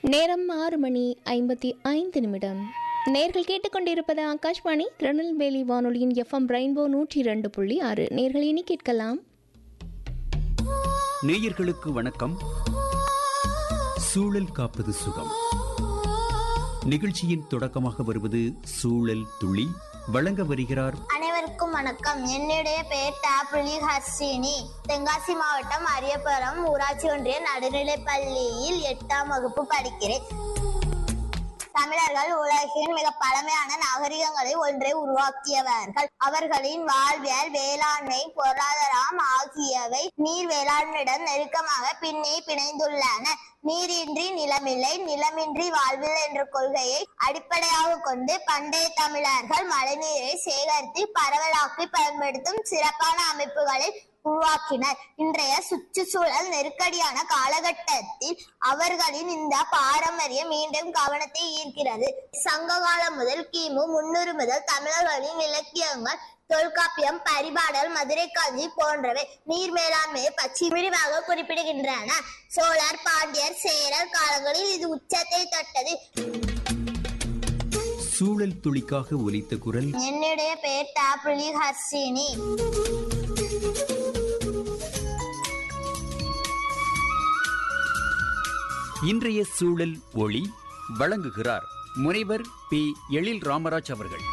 நேரம் ஆறு மணி ஐம்பத்தி ஐந்து நிமிடம் நேர்கள் கேட்டுக்கொண்டிருப்பது ஆகாஷ்வாணி திருநெல்வேலி வானொலியின் எஃப்எம் ரெயின்போ நூற்றி இரண்டு புள்ளி ஆறு நேர்கள் இனி கேட்கலாம் நேயர்களுக்கு வணக்கம் சூழல் காப்பது சுகம் நிகழ்ச்சியின் தொடக்கமாக வருவது சூழல் துளி வழங்க வருகிறார் அனைவருக்கும் வணக்கம் என்னுடைய பெயர் டாப்ரிலி ஹர்ஷினி தென்காசி மாவட்டம் அரியபுரம் ஊராட்சி ஒன்றிய நடுநிலைப் பள்ளியில் எட்டாம் வகுப்பு படிக்கிறேன் தமிழர்கள் உலகின் மிக பழமையான நாகரிகங்களை ஒன்றை உருவாக்கியவர்கள் அவர்களின் வாழ்வியல் வேளாண்மை பொருளாதாரம் ஆகியவை நீர் வேளாண்மையுடன் நெருக்கமாக பின்னே பிணைந்துள்ளன நீரின்றி நிலமில்லை நிலமின்றி வாழ்வில்லை என்ற கொள்கையை அடிப்படையாக கொண்டு பண்டைய தமிழர்கள் மழைநீரை சேகரித்து பரவலாக்கி பயன்படுத்தும் சிறப்பான அமைப்புகளை உருவாக்கினர் இன்றைய சுற்றுச்சூழல் நெருக்கடியான காலகட்டத்தில் அவர்களின் இந்த பாரம்பரியம் மீண்டும் கவனத்தை ஈர்க்கிறது சங்க காலம் முதல் கிமு முன்னூறு முதல் தமிழர்களின் இலக்கியங்கள் தொல்காப்பியம் பரிபாடல் மதுரை காஞ்சி போன்றவை நீர் மேலாண்மையை பற்றி விரிவாக குறிப்பிடுகின்றன சோழர் பாண்டியர் சேரர் காலங்களில் இது உச்சத்தை தொட்டது சூழல் துளிக்காக ஒலித்த குரல் என்னுடைய பெயர் டாப்ரிலி ஹர்ஷினி இன்றைய சூழல் ஒளி வழங்குகிறார் முனைவர் பி எழில் ராமராஜ் அவர்கள்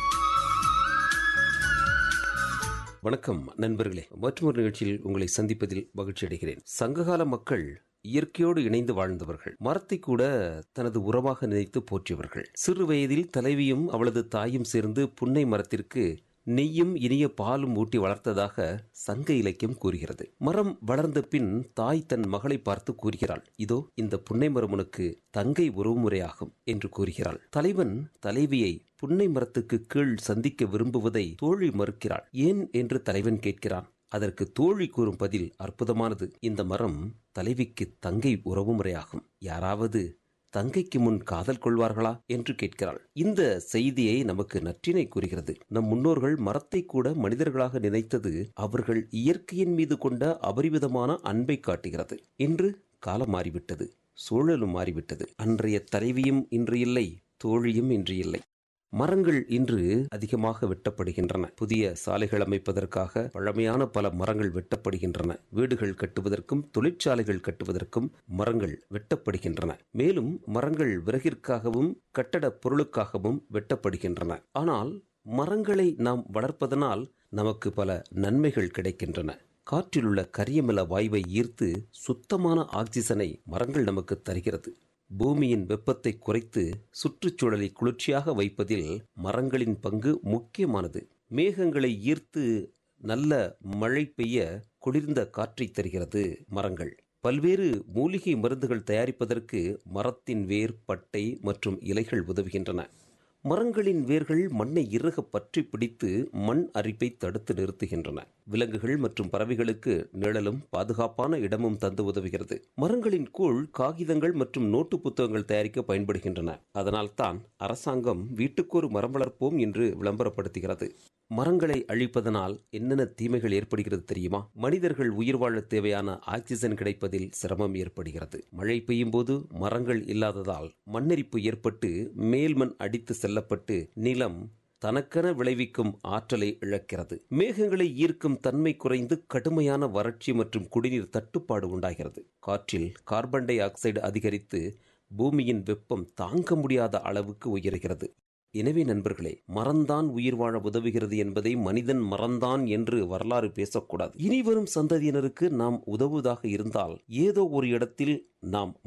வணக்கம் நண்பர்களே மற்றொரு நிகழ்ச்சியில் உங்களை சந்திப்பதில் மகிழ்ச்சி அடைகிறேன் சங்ககால மக்கள் இயற்கையோடு இணைந்து வாழ்ந்தவர்கள் மரத்தை கூட தனது உறவாக நினைத்து போற்றியவர்கள் சிறு வயதில் தலைவியும் அவளது தாயும் சேர்ந்து புன்னை மரத்திற்கு நெய்யும் இனிய பாலும் ஊட்டி வளர்த்ததாக சங்க இலக்கியம் கூறுகிறது மரம் வளர்ந்த பின் தாய் தன் மகளை பார்த்து கூறுகிறாள் இதோ இந்த புன்னை மரம் உனக்கு தங்கை உறவுமுறையாகும் என்று கூறுகிறாள் தலைவன் தலைவியை புன்னை மரத்துக்கு கீழ் சந்திக்க விரும்புவதை தோழி மறுக்கிறாள் ஏன் என்று தலைவன் கேட்கிறான் அதற்கு தோழி கூறும் பதில் அற்புதமானது இந்த மரம் தலைவிக்கு தங்கை உறவுமுறையாகும் யாராவது தங்கைக்கு முன் காதல் கொள்வார்களா என்று கேட்கிறாள் இந்த செய்தியை நமக்கு நற்றினை கூறுகிறது நம் முன்னோர்கள் மரத்தை கூட மனிதர்களாக நினைத்தது அவர்கள் இயற்கையின் மீது கொண்ட அபரிவிதமான அன்பை காட்டுகிறது இன்று காலம் மாறிவிட்டது சூழலும் மாறிவிட்டது அன்றைய தலைவியும் இன்று இல்லை தோழியும் இன்று இல்லை மரங்கள் இன்று அதிகமாக வெட்டப்படுகின்றன புதிய சாலைகள் அமைப்பதற்காக பழமையான பல மரங்கள் வெட்டப்படுகின்றன வீடுகள் கட்டுவதற்கும் தொழிற்சாலைகள் கட்டுவதற்கும் மரங்கள் வெட்டப்படுகின்றன மேலும் மரங்கள் விறகிற்காகவும் கட்டட பொருளுக்காகவும் வெட்டப்படுகின்றன ஆனால் மரங்களை நாம் வளர்ப்பதனால் நமக்கு பல நன்மைகள் கிடைக்கின்றன காற்றிலுள்ள கரியமில வாயுவை ஈர்த்து சுத்தமான ஆக்சிஜனை மரங்கள் நமக்கு தருகிறது பூமியின் வெப்பத்தை குறைத்து சுற்றுச்சூழலை குளிர்ச்சியாக வைப்பதில் மரங்களின் பங்கு முக்கியமானது மேகங்களை ஈர்த்து நல்ல மழை பெய்ய குளிர்ந்த காற்றை தருகிறது மரங்கள் பல்வேறு மூலிகை மருந்துகள் தயாரிப்பதற்கு மரத்தின் வேர் பட்டை மற்றும் இலைகள் உதவுகின்றன மரங்களின் வேர்கள் மண்ணை இறுக பற்றி பிடித்து மண் அரிப்பை தடுத்து நிறுத்துகின்றன விலங்குகள் மற்றும் பறவைகளுக்கு நிழலும் பாதுகாப்பான இடமும் தந்து உதவுகிறது மரங்களின் கூழ் காகிதங்கள் மற்றும் நோட்டு புத்தகங்கள் தயாரிக்க பயன்படுகின்றன அதனால்தான் அரசாங்கம் வீட்டுக்கொரு மரம் வளர்ப்போம் என்று விளம்பரப்படுத்துகிறது மரங்களை அழிப்பதனால் என்னென்ன தீமைகள் ஏற்படுகிறது தெரியுமா மனிதர்கள் உயிர் வாழ தேவையான ஆக்சிஜன் கிடைப்பதில் சிரமம் ஏற்படுகிறது மழை பெய்யும் போது மரங்கள் இல்லாததால் மண்ணெரிப்பு ஏற்பட்டு மேல்மண் அடித்து செல்லப்பட்டு நிலம் தனக்கென விளைவிக்கும் ஆற்றலை இழக்கிறது மேகங்களை ஈர்க்கும் தன்மை குறைந்து கடுமையான வறட்சி மற்றும் குடிநீர் தட்டுப்பாடு உண்டாகிறது காற்றில் கார்பன் டை ஆக்சைடு அதிகரித்து பூமியின் வெப்பம் தாங்க முடியாத அளவுக்கு உயர்கிறது எனவே நண்பர்களே மரம்தான் உயிர் வாழ உதவுகிறது என்பதை மனிதன் மறந்தான் என்று வரலாறு பேசக்கூடாது இனி வரும் சந்ததியினருக்கு நாம் உதவுவதாக இருந்தால் ஏதோ ஒரு இடத்தில் நாம்